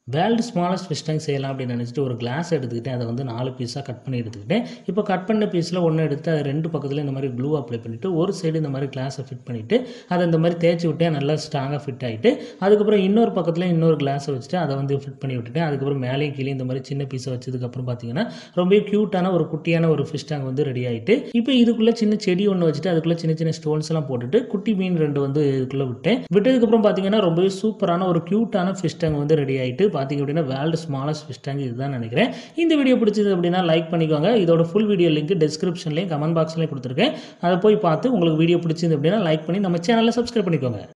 world smallest fish tank செய்யலாம் அப்படின்னு நினச்சிட்டு ஒரு கிளாஸ் எடுத்துக்கிட்டேன் அதை வந்து நாலு பீஸாக கட் பண்ணி எடுத்துக்கிட்டேன் இப்போ கட் பண்ண பீஸில் ஒன்று எடுத்து அது ரெண்டு பக்கத்தில் இந்த மாதிரி க்ளூ அப்ளை பண்ணிவிட்டு ஒரு சைடு இந்த மாதிரி கிளாஸை ஃபிட் பண்ணிவிட்டு அதை இந்த மாதிரி தேய்ச்சி விட்டேன் நல்லா ஸ்ட்ராங்காக ஃபிட் ஆகிட்டு அதுக்கப்புறம் இன்னொரு பக்கத்தில் இன்னொரு கிளாஸை வச்சுட்டு அதை வந்து ஃபிட் பண்ணி விட்டுட்டேன் அதுக்கப்புறம் மேலேயும் கீழே இந்த மாதிரி சின்ன பீஸை வச்சதுக்கப்புறம் பார்த்தீங்கன்னா ரொம்ப க்யூட்டான ஒரு குட்டியான ஒரு ஃபிஷ் டேங்க் வந்து ரெடி ஆகிட்டு இப்போ இதுக்குள்ளே சின்ன செடி ஒன்று வச்சுட்டு அதுக்குள்ளே சின்ன சின்ன ஸ்டோன்ஸ் எல்லாம் போட்டுட்டு குட்டி மீன் ரெண்டு வந்து இதுக்குள்ளே விட்டேன் விட்டதுக்கப்புறம் பார்த்தீங்கன்னா ரொம்பவே சூப்பரான ஒரு க்யூட்டான ஃபிஷ் டேங்க் வந்து ரெடி ஆகிட்டு பார்த்தீங்க அப்படின்னா வேர்ல்டு ஸ்மாலஸ்ட் ஃபிஷ் டேங்க் இதுதான் நினைக்கிறேன் இந்த வீடியோ பிடிச்சது அப்படின்னா லைக் பண்ணிக்கோங்க இதோட ஃபுல் வீடியோ லிங்க் டிஸ்கிரிப்ஷன்லேயும் கமெண்ட் பாக்ஸ்லேயும் கொடுத்துருக்கேன் அதை போய் பார்த்து உங்களுக்கு வீடியோ பிடிச்சது அப்படின்னா லைக் பண்ணி நம்ம சேனலை சப்ஸ்கிரைப் பண்ணிக்கோங்க